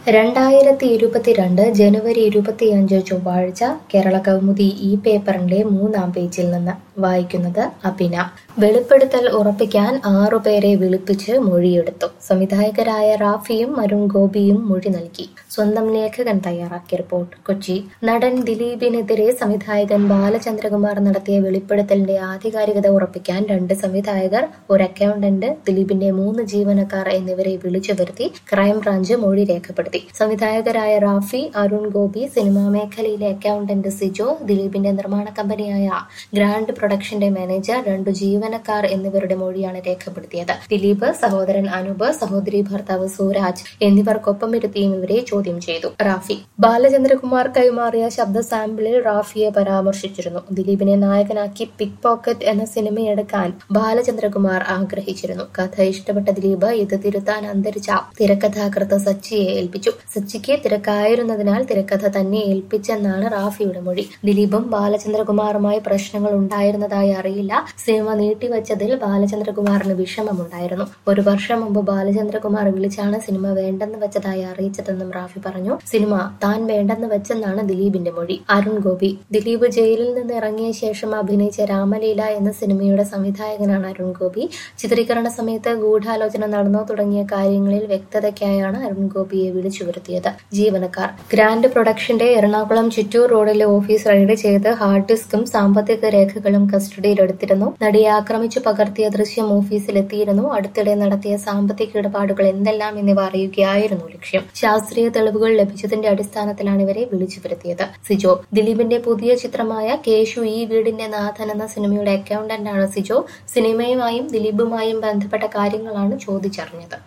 രണ്ടായിരത്തി ഇരുപത്തിരണ്ട് ജനുവരി ഇരുപത്തിയഞ്ച് ചൊവ്വാഴ്ച കേരള കൗമുദി ഈ പേപ്പറിന്റെ മൂന്നാം പേജിൽ നിന്ന് വായിക്കുന്നത് അഭിന വെളിപ്പെടുത്തൽ ഉറപ്പിക്കാൻ ആറുപേരെ വിളിപ്പിച്ച് മൊഴിയെടുത്തു സംവിധായകരായ റാഫിയും അരുൺ ഗോപിയും മൊഴി നൽകി സ്വന്തം ലേഖകൻ തയ്യാറാക്കിയ റിപ്പോർട്ട് കൊച്ചി നടൻ ദിലീപിനെതിരെ സംവിധായകൻ ബാലചന്ദ്രകുമാർ നടത്തിയ വെളിപ്പെടുത്തലിന്റെ ആധികാരികത ഉറപ്പിക്കാൻ രണ്ട് സംവിധായകർ ഒരു അക്കൗണ്ടന്റ് ദിലീപിന്റെ മൂന്ന് ജീവനക്കാർ എന്നിവരെ വിളിച്ചു വരുത്തി ക്രൈംബ്രാഞ്ച് മൊഴി രേഖപ്പെടുത്തി സംവിധായകരായ റാഫി അരുൺ ഗോപി സിനിമാ മേഖലയിലെ അക്കൗണ്ടന്റ് സിജോ ദിലീപിന്റെ നിർമ്മാണ കമ്പനിയായ ഗ്രാൻഡ് പ്രൊഡക്ഷന്റെ മാനേജർ രണ്ടു ജീവനക്കാർ എന്നിവരുടെ മൊഴിയാണ് രേഖപ്പെടുത്തിയത് ദിലീപ് സഹോദരൻ അനൂപ് സഹോദരി ഭർത്താവ് സൂരാജ് എന്നിവർക്കൊപ്പം ഇരുത്തിയും ഇവരെ ചോദ്യം ചെയ്തു റാഫി ബാലചന്ദ്രകുമാർ കൈമാറിയ ശബ്ദ സാമ്പിളിൽ റാഫിയെ പരാമർശിച്ചിരുന്നു ദിലീപിനെ നായകനാക്കി പിക് പോക്കറ്റ് എന്ന സിനിമയെടുക്കാൻ ബാലചന്ദ്രകുമാർ ആഗ്രഹിച്ചിരുന്നു കഥ ഇഷ്ടപ്പെട്ട ദിലീപ് ഇത് തിരുത്താൻ അന്തരിച്ച തിരക്കഥാകൃത്ത് സച്ചിയെ ഏൽപ്പിച്ചു സച്ചിക്ക് തിരക്കായിരുന്നതിനാൽ തിരക്കഥ തന്നെ ഏൽപ്പിച്ചെന്നാണ് റാഫിയുടെ മൊഴി ദിലീപും ബാലചന്ദ്രകുമാറുമായി പ്രശ്നങ്ങൾ ഉണ്ടായിരുന്നതായി അറിയില്ല സിനിമ നീട്ടിവച്ചതിൽ ബാലചന്ദ്രകുമാറിന് വിഷമമുണ്ടായിരുന്നു ഒരു വർഷം മുമ്പ് ബാലചന്ദ്രകുമാർ വിളിച്ചാണ് സിനിമ വേണ്ടെന്ന് വെച്ചതായി അറിയിച്ചതെന്നും റാഫി പറഞ്ഞു സിനിമ താൻ വേണ്ടെന്ന് വെച്ചെന്നാണ് ദിലീപിന്റെ മൊഴി അരുൺ ഗോപി ദിലീപ് ജയിലിൽ നിന്ന് ഇറങ്ങിയ ശേഷം അഭിനയിച്ച രാമലീല എന്ന സിനിമയുടെ സംവിധായകനാണ് അരുൺ ഗോപി ചിത്രീകരണ സമയത്ത് ഗൂഢാലോചന നടന്നോ തുടങ്ങിയ കാര്യങ്ങളിൽ വ്യക്തതയ്ക്കായാണ് അരുൺ ഗോപിയെ വിളിച്ചു വരുത്തിയത് ജീവനക്കാർ ഗ്രാൻഡ് പ്രൊഡക്ഷന്റെ എറണാകുളം ചിറ്റൂർ റോഡിലെ ഓഫീസ് റെയ്ഡ് ചെയ്ത് ഹാർഡ് ഡിസ്കും സാമ്പത്തിക രേഖകളും കസ്റ്റഡിയിലെടുത്തിരുന്നു നടിയെ ആക്രമിച്ചു പകർത്തിയ ദൃശ്യം ഓഫീസിലെത്തിയിരുന്നു അടുത്തിടെ നടത്തിയ സാമ്പത്തിക ഇടപാടുകൾ എന്തെല്ലാം എന്നിവ അറിയുകയായിരുന്നു ലക്ഷ്യം ശാസ്ത്രീയ തെളിവുകൾ ലഭിച്ചതിന്റെ അടിസ്ഥാനത്തിലാണ് ഇവരെ വിളിച്ചു വരുത്തിയത് സിജോ ദിലീപിന്റെ പുതിയ ചിത്രമായ കേശു ഈ വീടിന്റെ നാഥൻ എന്ന സിനിമയുടെ അക്കൗണ്ടന്റാണ് സിജോ സിനിമയുമായും ദിലീപുമായും ബന്ധപ്പെട്ട കാര്യങ്ങളാണ് ചോദിച്ചറിഞ്ഞത്